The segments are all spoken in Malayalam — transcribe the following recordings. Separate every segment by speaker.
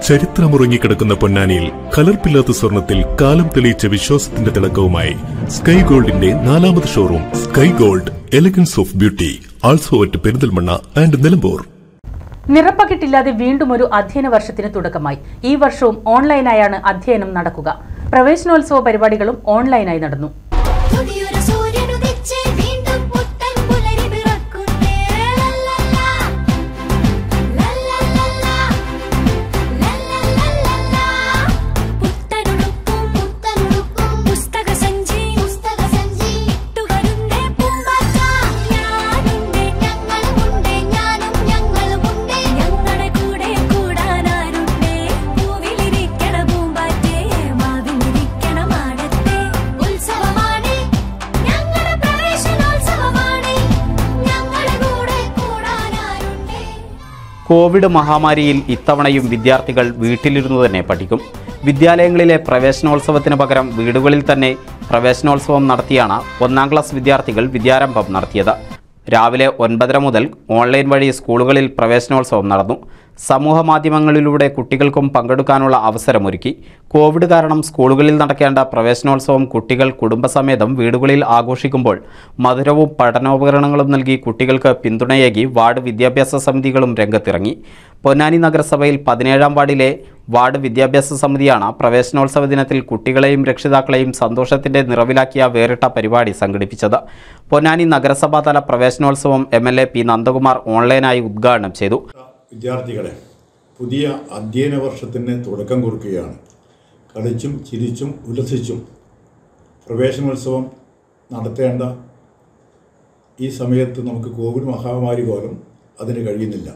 Speaker 1: ചരിത്രമുറങ്ങിക്കിടക്കുന്ന പൊന്നാനിയിൽ കലർപ്പില്ലാത്ത സ്വർണത്തിൽ കാലം തെളിയിച്ച വിശ്വാസത്തിന്റെ തിളക്കവുമായി സ്കൈ ഗോൾഡിന്റെ നാലാമത് showroom sky gold elegance of beauty also at Perinthalmanna and Nilambur
Speaker 2: നിറപ്പകിട്ടില്ലാതെ വീണ്ടും ഒരു അധ്യയന വർഷത്തിന് തുടക്കമായി ഈ വർഷവും ഓൺലൈനായാണ് അധ്യയനം നടക്കുക പ്രവേശനോത്സവ പരിപാടികളും ഓൺലൈനായി നടന്നു
Speaker 3: പുതിയൊരു സൂര്യനുദിച്ച് വീണ്ടും പുത്തൻ പുലരി പിറക്കുന്നേ. ലല്ലല്ലാ. ലല്ലല്ലല്ലാ. ലല്ലല്ലല്ലല്ലാ. പുത്തനുടുപ്പും പുത്തനുടുപ്പും പുസ്തകസഞ്ചി പുസ്തകസഞ്ചി ഇട്ടുവരുന്നേ പൂമ്പാറ്റ. ഞാനുണ്ട് ഞങ്ങളുമുണ്ട് ഞാനും ഞങ്ങളുമുണ്ട് ഞങ്ങളുടെ കൂടെ കൂടാനാരുണ്ട് പൂവിലിരിക്കണ പൂമ്പാറ്റേ മാവിലിരിക്കണ മാടത്തെ ഉത്സവമാണ് ഞങ്ങളുടെ പ്രവേശനോത്സവമാണ് ഞങ്ങളുടെ കൂടെ കൂടാനാരുണ്ട്
Speaker 4: കോവിഡ് മഹാമാരിയിൽ ഇത്തവണയും വിദ്യാർത്ഥികൾ വീട്ടിലിരുന്നു തന്നെ പഠിക്കും വിദ്യാലയങ്ങളിലെ പ്രവേശനോത്സവത്തിന് പകരം വീടുകളിൽ തന്നെ പ്രവേശനോത്സവം നടത്തിയാണ് ഒന്നാം ക്ലാസ് വിദ്യാർത്ഥികൾ വിദ്യാരംഭം നടത്തിയത് രാവിലെ ഒൻപതര മുതൽ ഓൺലൈൻ വഴി സ്കൂളുകളിൽ പ്രവേശനോത്സവം നടന്നു സമൂഹ മാധ്യമങ്ങളിലൂടെ കുട്ടികൾക്കും പങ്കെടുക്കാനുള്ള അവസരമൊരുക്കി കോവിഡ് കാരണം സ്കൂളുകളിൽ നടക്കേണ്ട പ്രവേശനോത്സവം കുട്ടികൾ കുടുംബസമേതം വീടുകളിൽ ആഘോഷിക്കുമ്പോൾ മധുരവും പഠനോപകരണങ്ങളും നൽകി കുട്ടികൾക്ക് പിന്തുണയേകി വാർഡ് വിദ്യാഭ്യാസ സമിതികളും രംഗത്തിറങ്ങി പൊന്നാനി നഗരസഭയിൽ പതിനേഴാം വാർഡിലെ വാർഡ് വിദ്യാഭ്യാസ സമിതിയാണ് പ്രവേശനോത്സവ ദിനത്തിൽ കുട്ടികളെയും രക്ഷിതാക്കളെയും സന്തോഷത്തിന്റെ നിറവിലാക്കിയ വേറിട്ട പരിപാടി സംഘടിപ്പിച്ചത് പൊന്നാനി നഗരസഭാതല പ്രവേശനോത്സവം M L A P Nandakumar ഓൺലൈനായി ഉദ്ഘാടനം ചെയ്തു
Speaker 5: വിദ്യാർത്ഥികളെ പുതിയ അധ്യയന വർഷത്തിന് തുടക്കം കുറിക്കുകയാണ് കളിച്ചും ചിരിച്ചും ഉല്ലസിച്ചും പ്രവേശനോത്സവം നടത്തേണ്ട ഈ സമയത്ത് നമുക്ക് കോവിഡ് മഹാമാരി പോലും അതിന് കഴിയുന്നില്ല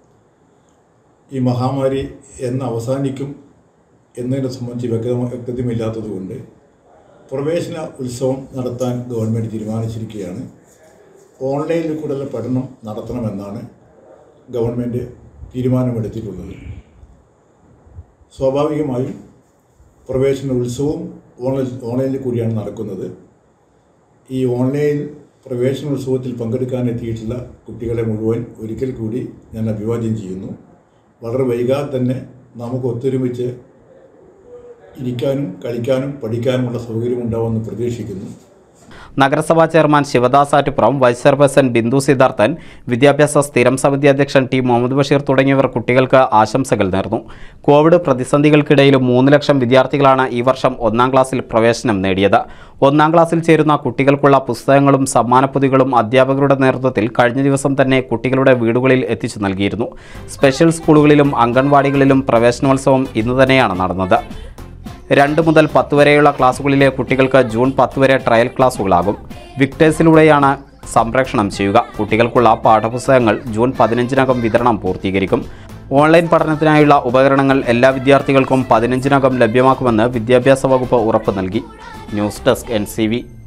Speaker 5: ഈ മഹാമാരി എന്ന് അവസാനിക്കും എന്നതിനെ സംബന്ധിച്ച് വ്യക്തത വ്യക്തതയുമില്ലാത്തതുകൊണ്ട് പ്രവേശന ഉത്സവം നടത്താൻ ഗവൺമെൻറ് തീരുമാനിച്ചിരിക്കുകയാണ് ഓൺലൈനിൽ കൂടെയുള്ള പഠനം നടത്തണമെന്നാണ് ഗവൺമെൻറ് തീരുമാനമെടുത്തിട്ടുള്ളത് സ്വാഭാവികമായും പ്രവേശന ഉത്സവവും ഓൺലൈൻ ഓൺലൈനിൽ കൂടിയാണ് നടക്കുന്നത് ഈ ഓൺലൈൻ പ്രവേശനോത്സവത്തിൽ പങ്കെടുക്കാൻ എത്തിയിട്ടുള്ള കുട്ടികളെ മുഴുവൻ ഒരിക്കൽ കൂടി ഞാൻ അഭിവാദ്യം ചെയ്യുന്നു വളരെ വൈകാതെ തന്നെ നമുക്ക് ഒത്തൊരുമിച്ച് ഇരിക്കാനും കളിക്കാനും പഠിക്കാനുമുള്ള സൗകര്യം ഉണ്ടാവുമെന്ന് പ്രതീക്ഷിക്കുന്നു
Speaker 4: നഗരസഭാ chairman Shivadas Attupuram vice chairperson Bindu Sidharthan വിദ്യാഭ്യാസ സ്ഥിരം സമിതി അധ്യക്ഷൻ ടി മുഹമ്മദ് ബഷീർ തുടങ്ങിയവർ കുട്ടികൾക്ക് ആശംസകൾ നേർന്നു കോവിഡ് പ്രതിസന്ധികൾക്കിടയിലും മൂന്ന് ലക്ഷം വിദ്യാർത്ഥികളാണ് ഈ വർഷം ഒന്നാം ക്ലാസ്സിൽ പ്രവേശനം നേടിയത് ഒന്നാം ക്ലാസ്സിൽ ചേരുന്ന കുട്ടികൾക്കുള്ള പുസ്തകങ്ങളും സമ്മാനപ്പൊതികളും അധ്യാപകരുടെ നേതൃത്വത്തിൽ കഴിഞ്ഞ ദിവസം തന്നെ കുട്ടികളുടെ വീടുകളിൽ എത്തിച്ചു നൽകിയിരുന്നു സ്പെഷ്യൽ സ്കൂളുകളിലും അംഗൻവാടികളിലും പ്രവേശനോത്സവം ഇന്ന് തന്നെയാണ് നടന്നത് രണ്ട് മുതൽ പത്ത് വരെയുള്ള ക്ലാസ്സുകളിലെ കുട്ടികൾക്ക് ജൂൺ പത്ത് വരെ ട്രയൽ ക്ലാസ്സുകളാകും വിക്ടേഴ്സിലൂടെയാണ് സംപ്രേഷണം ചെയ്യുക കുട്ടികൾക്കുള്ള പാഠപുസ്തകങ്ങൾ ജൂൺ പതിനഞ്ചിനകം വിതരണം പൂർത്തീകരിക്കും ഓൺലൈൻ പഠനത്തിനായുള്ള ഉപകരണങ്ങൾ എല്ലാ വിദ്യാർത്ഥികൾക്കും പതിനഞ്ചിനകം ലഭ്യമാക്കുമെന്ന് വിദ്യാഭ്യാസ വകുപ്പ് ഉറപ്പ് നൽകി ന്യൂസ് ഡെസ്ക് എൻ